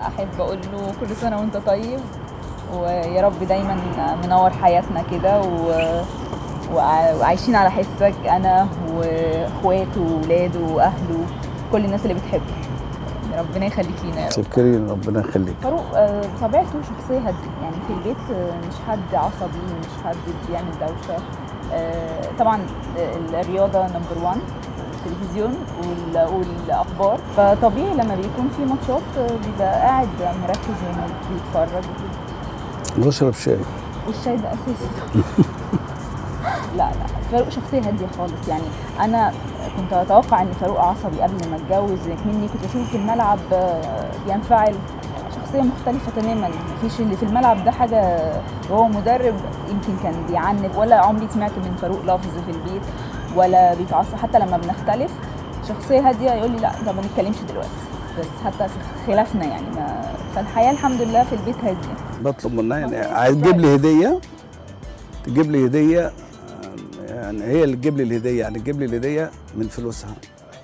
احب اقول له كل سنه وانت طيب ويا رب دايما منور حياتنا كده و... وع- وعايشين على حسك انا واخواته واولاده واهله كل الناس اللي بتحبه ربنا يخليك لينا يا رب شكرين ربنا يخليك فاروق آه، بطبيعته شخصية هادية يعني في البيت آه، مش حد عصبي مش حد بيعمل دوشة آه، طبعا آه، الرياضة نمبر 1 التلفزيون وال- والأخبار فطبيعي لما بيكون في ماتشات آه، بيبقى قاعد مركز هنا بيتفرج وكده. بشرب شاي والشاي ده أساسي لا لا فاروق شخصية هادية خالص يعني أنا كنت أتوقع إن فاروق عصبي قبل ما أتجوز مني كنت بشوفه في الملعب آه، بينفعل شخصية مختلفة تماما مفيش اللي في الملعب ده حاجة وهو مدرب يمكن كان بيعنف ولا عمري سمعت من فاروق لفظ في البيت ولا بيتعصب حتى لما بنختلف شخصية هادية يقول لي لا ده ما نتكلمش دلوقتي بس حتى في خلافنا يعني ما فالحياة الحمد لله في البيت هادية بطلب منها يعني ممكن عايز تساعد. تجيب لي هديه تجيب لي هديه يعني هي اللي تجيب لي الهديه يعني تجيب لي الهديه من فلوسها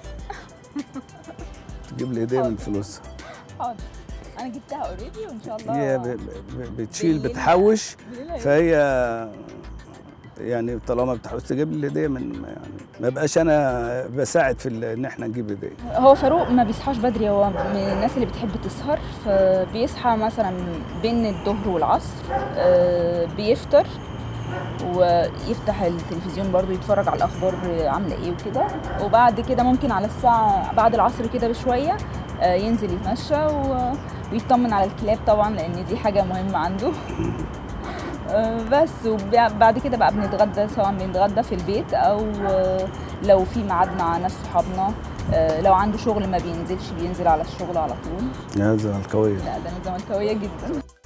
تجيب لي هديه من فلوسها حاضر انا جبتها اوريدي وان شاء الله هي ب- ب- بتشيل بالليل- بتحوش بالليل هيبقى. فهي يعني طالما بتحوش تجيب لي الهديه من يعني ما بقاش انا بساعد في ال- ان احنا نجيب هديه هو فاروق ما بيصحاش بدري هو من الناس اللي بتحب تسهر فبيصحى مثلا بين الظهر والعصر آه، بيفطر ويفتح التلفزيون برضو يتفرج على الاخبار عامله ايه وكده وبعد كده ممكن على الساعه بعد العصر كده بشويه آه، ينزل يتمشى و- ويطمن على الكلاب طبعا لان دي حاجه مهمه عنده آه، بس وبعد كده بقى بنتغدى سواء بنتغدى في البيت او آه، لو في ميعاد مع ناس صحابنا آه، لو عنده شغل ما بينزلش بينزل على الشغل على طول يا زملكاويه لا ده انا زملكاويه جدا